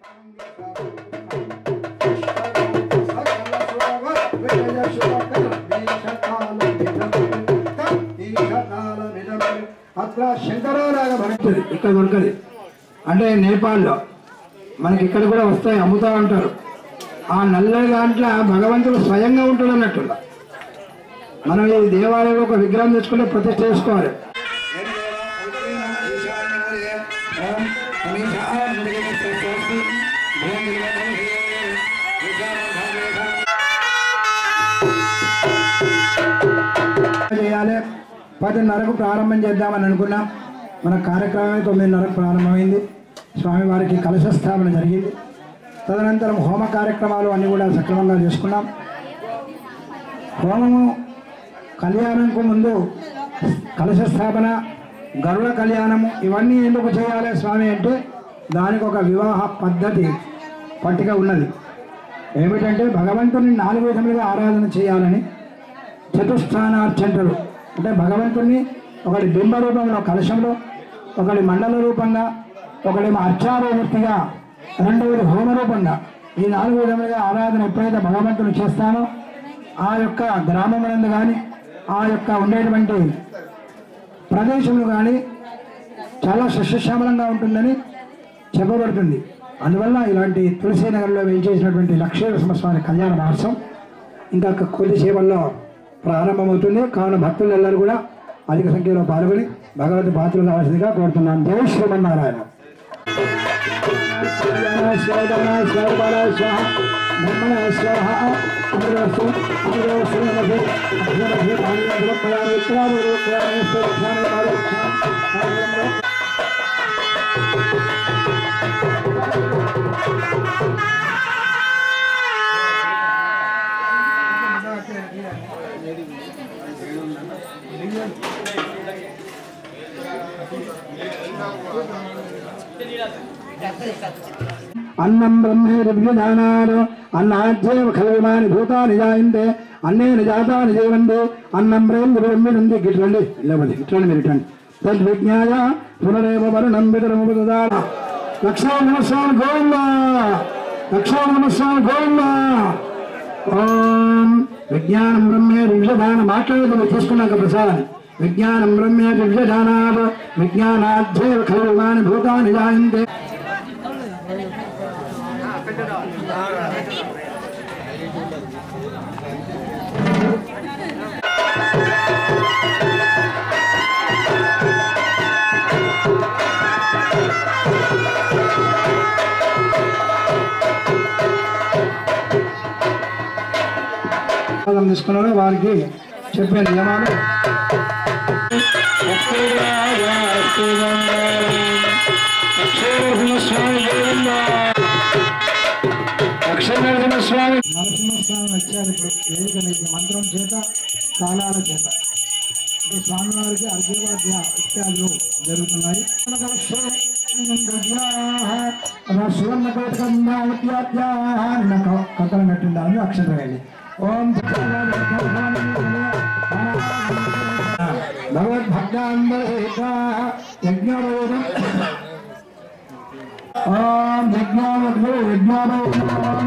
అట్లా శంకరారాగ భక్తులు ఇక్కడ దొరకదు అంటే నేపాల్లో మనకి ఇక్కడ కూడా వస్తాయి అమ్ముతా ఉంటారు ఆ నల్ల దాంట్లో భగవంతుడు స్వయంగా ఉంటాడు అన్నట్టు మనం ఈ దేవాలయంలో ఒక విగ్రహం తెచ్చుకుంటే ప్రతిష్ఠ చేసుకోవాలి చేయాలి పదిన్నరకు ప్రారంభం చేద్దామని అనుకున్నాం మన కార్యక్రమం తొమ్మిదిన్నరకు ప్రారంభమైంది స్వామివారికి కలశ స్థాపన జరిగింది తదనంతరం హోమ కార్యక్రమాలు అన్నీ కూడా సక్రమంగా చేసుకున్నాం హోమము కళ్యాణంకు ముందు కలశ స్థాపన గరుడ కళ్యాణము ఇవన్నీ ఎందుకు చేయాలి స్వామి అంటే దానికి ఒక వివాహ పద్ధతి పట్టిక ఉన్నది ఏమిటంటే భగవంతుని నాలుగు విధములుగా ఆరాధన చేయాలని చతుస్థానార్చంటలు అంటే భగవంతుణ్ణి ఒకటి బింబ రూపంలో కలశంలో ఒకటి మండల రూపంగా ఒకటి అర్చారూపంగా రెండవది హోమ రూపంగా ఈ నాలుగు విధములుగా ఆరాధన ఎప్పుడైతే భగవంతుని చేస్తానో ఆ యొక్క గ్రామమునందు కానీ ఆ యొక్క ఉండేటువంటి ప్రదేశంలో కానీ చాలా సస్యశ్యామలంగా ఉంటుందని చెప్పబడుతుంది అందువల్ల ఇలాంటి తులసి నగర్లో వేయించేసినటువంటి లక్ష్మీ నరసింహస్వామి కళ్యాణ మహోత్సవం ఇంకా కొద్దిసేపల్లో ప్రారంభమవుతుంది కావున భక్తులందరూ కూడా అధిక సంఖ్యలో పాల్గొని భగవతి పాత్రలు కావాల్సిందిగా కోరుతున్నాను జై శ్రీమన్నారాయణ అన్నం బ్రహ్మేర్వ్యజానాడు అన్నాధ్యేవ ఖలవిమాని భూతాని జాయింతే అన్నేన జాతాని జీవండి అన్నం బ్రహ్మ బ్రహ్మినుంది గిట్రండి లేవండి ఇట్రండి మీరు ఇట్రండి తద్విజ్ఞాయ పునరేవ వరుణం వితరముదాన లక్ష్మణ నమస్వామి గోవింద లక్ష్మణ నమస్వామి గోవింద ఓం విజ్ఞానం బ్రహ్మే విషదాన మాట్లాడేది తీసుకున్నాక ప్రసాదాన్ని విజ్ఞానం బ్రహ్మే విషదానాడు విజ్ఞానాధ్యేవ ఖలవిమాని భూతాని జాయింతే ప్రసాదం తీసుకున్నారో వారికి చెప్పే నియమాలు నరసింహస్వామి నరసింహస్వామి వచ్చారు ఇప్పుడు వేదిక మీద మంత్రం చేత తాళాల చేత ఇప్పుడు స్వామివారికి అర్ఘ్యవాద్య ఇత్యాదులు జరుగుతున్నాయి సువర్ణ కథలు పెట్టిండాలని అక్షరం వెళ్ళి ఓం భగవద్భక్తాంబరేత యజ్ఞోపవేదం ఓం యజ్ఞోపో యజ్ఞోపవేదం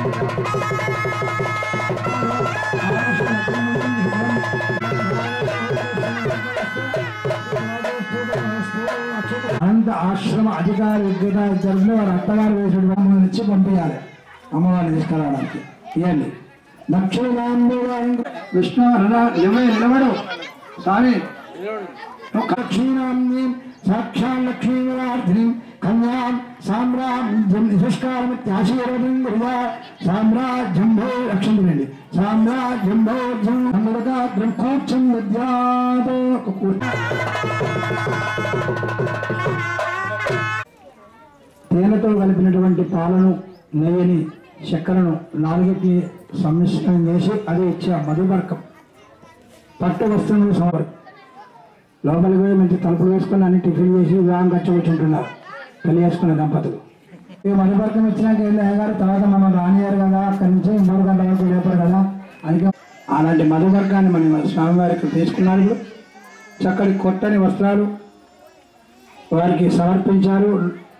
అనంత ఆశ్రమ అధికారి విద్యుత ఇద్దరు వారు అత్తగారు వేసుడు మమ్మల్ని ఇచ్చి పంపించాలి అమ్మవారిని తీసుకురావడానికి ఇవ్వండి లక్ష్మీనాంబ విష్ణు నిలబడి నిలబడు స్వామి లక్ష్మీనాంని సాక్షాత్ లక్ష్మీవార్థిని కన్యాం సామ్రాజ్యం నిష్కారమిత్యాశీర్వదం గురువా సామ్రాజ్యం భో రక్షించండి సామ్రాజ్యం భోజ్యం అమృతాద్రం కూర్చం విద్యాతో తేనెతో కలిపినటువంటి పాలను నెయ్యిని చక్కెరను నాలుగిటి సమ్మిశ్రణం చేసి అది ఇచ్చే మధుబర్కం పట్టు వస్తువులు సమర్ లోపలికి పోయి మంచి తలుపులు వేసుకొని అన్ని టిఫిన్ చేసి వివాహం ఖర్చు కూర్చుంటున్నారు పెళ్లి చేసుకునే దంపతులు ఈ మధుబర్కం ఇచ్చినాక ఏం గారు తర్వాత మనం రానియారు కదా అక్కడి నుంచి మూడు గంటల వరకు లేపారు కదా అందుకే అలాంటి మధుబర్గాన్ని మనం స్వామివారికి తీసుకున్నారు ఇప్పుడు చక్కటి కొట్టని వస్త్రాలు వారికి సమర్పించారు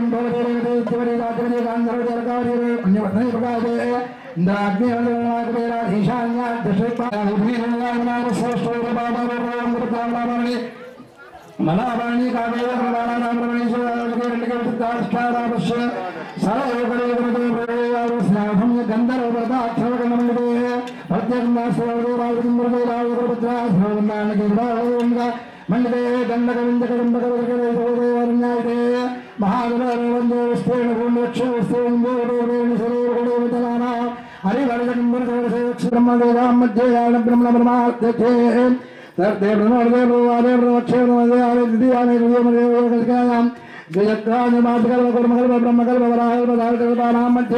మనాభాణి మనాభాణి కావేశ్వరామేశ్వరామశ్య సరయోగం గంధర్వృతాక్షరగణముడే ప్రత్యేకంగా మండే దండక విందక దండక వర్ణాయితే మహాగణాన మధ్య బ్రహ్మ బ్రహ్మాధ్యే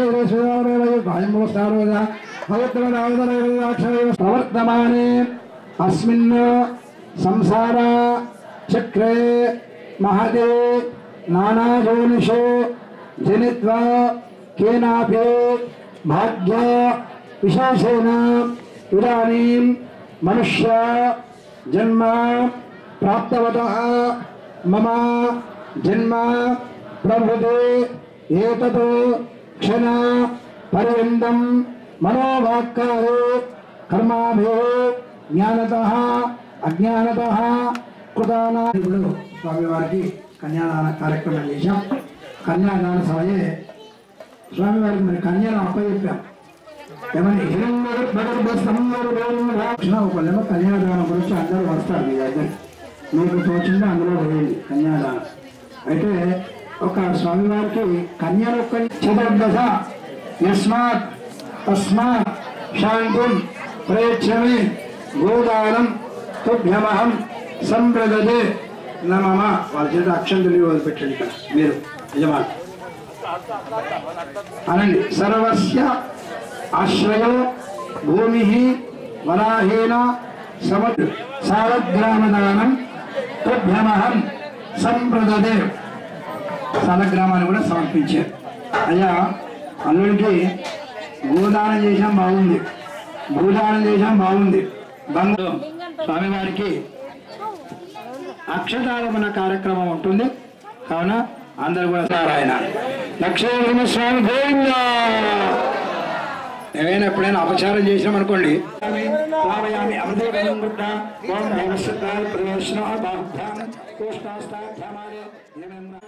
ప్రవర్తమానే అస్మిన్ సంసార చక్రే మహదే నానాజోనిషు జనిత్వా కేనాపి భాగ్య విశేషేణ ఇదానీం మనుష్య జన్మ ప్రాప్తవత మమ జన్మ ప్రభుతే ఏతత్ క్షణ పర్యంతం మనోవాక్కారే కర్మాభి జ్ఞానత అజ్ఞానత కృతానా ఇప్పుడు స్వామివారికి కన్యాదాన కార్యక్రమం చేశాం కన్యాదాన సభయే స్వామివారికి మరి కన్యను అప్పచెప్పాం ఏమని ఒకళ్ళేమో కన్యాదానం గురించి అందరూ వస్తారు మీ దగ్గర మీకు తోచింది అందులో పోయింది కన్యాదానం అయితే ఒక స్వామివారికి కన్యను ఒక్క చతుర్దశ యస్మాత్ తస్మాత్ శాంతిం ప్రయచ్చమి గోదానం తుభ్యమహం సంప్రదదే నమమ వాళ్ళ చేత అక్షంతలు వదిలిపెట్టండి ఇక్కడ మీరు యజమాని అనండి సర్వస్య ఆశ్రయో భూమి వరాహేన సమత్ సాలగ్రామదానం తుభ్యమహం సంప్రదదే సాలగ్రామాన్ని కూడా సమర్పించారు అయ్యా అల్లుడికి గోదానం చేసాం బాగుంది భూదానం చేసాం బాగుంది బంధు స్వామివారికి అక్షతాగమన కార్యక్రమం ఉంటుంది కావున అందరు కూడా నారాయణ లక్ష్మీ స్వామి గోవింద ఏమైనా ఎప్పుడైనా అపచారం చేసినాం అనుకోండి రామయామి అమృత బలం గుడ్డ ఓం నమస్కారం ప్రవేశన బాహుభ్యాం కోష్టాస్తాభ్యామాలే ఏమేం